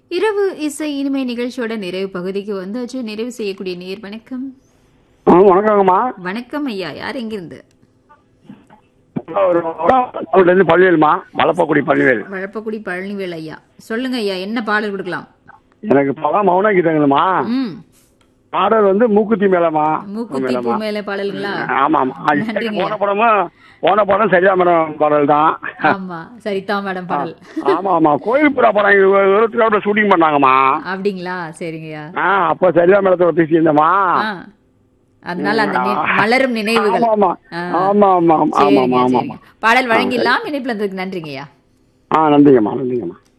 இரவு இசை இனிமை நிகழ்ச்சியோட நிறைவு பகுதிக்கு வந்தாச்சு நிறைவு செய்யக்கூடிய நேர் வணக்கம் ஆ வணக்கங்கம்மா வணக்கம் ஐயா யார் எங்கிருந்து ஒரு இருந்து பள்ளிவேலுமா மலப்பக்குடி பள்ளிவேல் வழப்பக்குடி பழனிவேல் ஐயா சொல்லுங்க ஐயா என்ன பாடல் கொடுக்கலாம் எனக்கு பல மௌன கீதங்கள்மா ம் ஆர்டர் வந்து மூக்குத்தி மேலமா மூக்குத்தி பூ மேல பாடலுங்களா ஆமா ஆமா அது நன்றிங்க. போன படமும் போன படம் சரியா மேடம் பாடல் தான் ஆமா சரிதா மேடம் பாடல் ஆமா ஆமா கோயில் புறா படம் இங்க ஒரு ஒருத்தரோட ஷூட்டிங் பண்ணாங்கம்மா அப்படிங்களா சரிங்கய்யா ஆ அப்ப சரியா மேடத்தோட பேசியிருந்தேம்மா ஆ அதனால அந்த நி- மலரும் நினைவுகள் ஆமா ஆ. ஆமா ஆமா ஆமா ஆமா சரிங்க, ஆமா ஆமா சரிங்க. பாடல் வழங்கிடலாம் இணைப்புல இருந்ததுக்கு நன்றிங்கய்யா ஆ நன்றிங்கம்மா நன்றிங்கம்மா